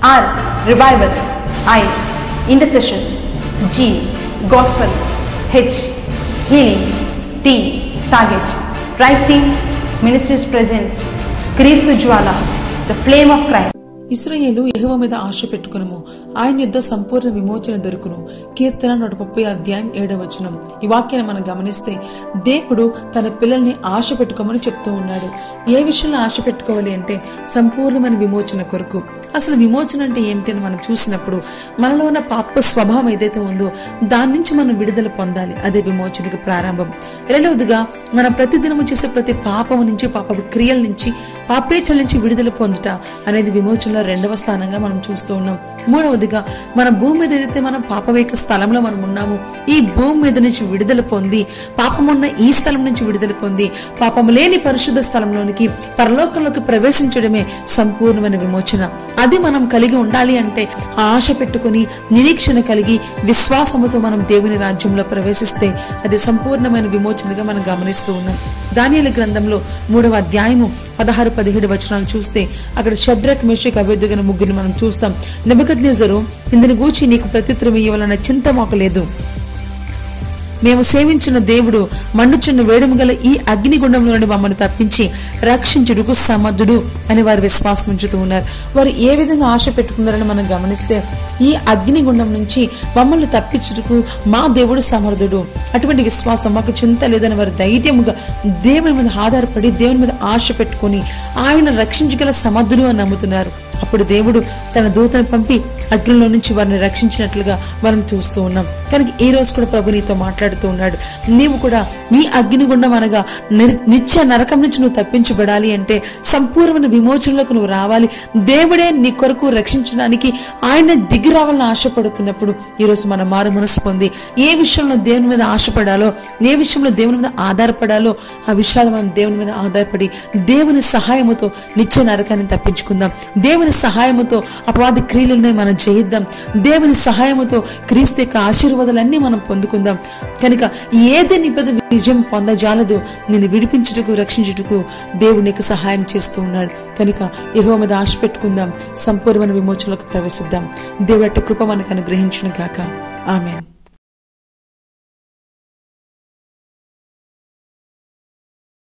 R. Revival. I. Intercession. G. Gospel. H. Healing. T. Target. Right team. Ministries presence. Kristu Jwala. The flame of Christ. ఇస్రాయేలు యెహోవ మీద ఆశ పెట్టుకునము ఆయన యుద్ధ సంపూర్ణ విమోచన దొరుకును కీర్తన నూట ముప్పై అధ్యాయం ఏడవ వచనం ఈ వాక్యాన్ని మనం గమనిస్తే దేవుడు తన పిల్లల్ని ఆశ పెట్టుకోమని చెప్తూ ఉన్నాడు ఏ విషయంలో ఆశ పెట్టుకోవాలి అంటే సంపూర్ణమైన విమోచన కొరకు అసలు విమోచన అంటే ఏమిటి అని మనం చూసినప్పుడు మనలో ఉన్న పాప స్వభావం ఏదైతే ఉందో దాని నుంచి మనం విడుదల పొందాలి అదే విమోచనకు ప్రారంభం రెండవదిగా మనం ప్రతిదినము చేసే ప్రతి పాపము నుంచి పాప క్రియల నుంచి పాపేచల నుంచి విడుదల పొందుట అనేది విమోచనలో రెండవ స్థానంగా మనం చూస్తూ ఉన్నాం మూడవదిగా మన భూమి మీద ఏదైతే మనం పాపవేక స్థలంలో మనం ఉన్నామో ఈ భూమి మీద నుంచి విడుదల పొంది పాపమున్న ఈ స్థలం నుంచి విడుదల పొంది పాపము లేని పరిశుద్ధ స్థలంలోనికి పరలోకంలోకి ప్రవేశించడమే సంపూర్ణమైన విమోచన అది మనం కలిగి ఉండాలి అంటే ఆశ పెట్టుకుని నిరీక్షణ కలిగి విశ్వాసముతో మనం దేవుని రాజ్యంలో ప్రవేశిస్తే అది సంపూర్ణమైన విమోచనగా మనం గమనిస్తూ ఉన్నాం దానియల గ్రంథంలో మూడవ అధ్యాయము పదహారు పదిహేడు వచనాలు చూస్తే అక్కడ షబ్రక్ మెషక్ అభివృద్ధిగా ముగ్గురిని మనం చూస్తాం నెబద్ ఇందుని గూర్చి నీకు ప్రత్యుత్తరం ఇవ్వాలన్న చింత మాకు లేదు మేము సేవించిన దేవుడు మండుచున్న వేడుము గల ఈ అగ్నిగుండంలో నుండి మమ్మల్ని తప్పించి రక్షించుడుకు సమర్థుడు అని వారు విశ్వాసం ఉంచుతూ ఉన్నారు వారు ఏ విధంగా ఆశ పెట్టుకున్నారని మనం గమనిస్తే ఈ అగ్నిగుండం నుంచి మమ్మల్ని తప్పించుటకు మా దేవుడు సమర్థుడు అటువంటి విశ్వాసం మాకు చింత లేదని వారు ధైర్యముగా దేవుని మీద ఆధారపడి దేవుని మీద ఆశ పెట్టుకుని ఆయన రక్షించగల సమర్థుడు అని నమ్ముతున్నారు అప్పుడు దేవుడు తన దూతను పంపి అగ్నిలో నుంచి వారిని రక్షించినట్లుగా మనం చూస్తూ ఉన్నాం కనుక ఈ రోజు కూడా ప్రభు నీతో మాట్లాడుతూ ఉన్నాడు నీవు కూడా నీ అగ్నిగుండం అనగా నిర్- నిత్య నరకం నుంచి నువ్వు తప్పించబడాలి అంటే సంపూర్ణమైన విమోచనలోకి నువ్వు రావాలి దేవుడే నీ కొరకు రక్షించడానికి ఆయన దిగి రావాలని ఆశపడుతున్నప్పుడు ఈ రోజు మనం మారు మనసు పొంది ఏ విషయంలో దేవుని మీద ఆశపడాలో ఏ విషయంలో దేవుని మీద ఆధారపడాలో ఆ విషయాలు మనం దేవుని మీద ఆధారపడి దేవుని సహాయముతో నిత్య నరకాన్ని తప్పించుకుందాం దేవుని సహాయముతో అపవాది క్రియలను మనం జయిద్దాం దేవుని సహాయముతో క్రీస్తు యొక్క ఆశీర్వాదాలన్నీ మనం పొందుకుందాం కనుక ఏది నిబద్ధ విజయం పొందజాలదు నేను విడిపించుటకు రక్షించుటకు దేవుడు నీకు సహాయం చేస్తూ ఉన్నాడు కనుక ఎహో మీద ఆశ పెట్టుకుందాం సంపూర్ణమైన విమోచనలోకి ప్రవేశిద్దాం దేవుడు అట్టు కృప మనకు అనుగ్రహించును కాక ఆమెన్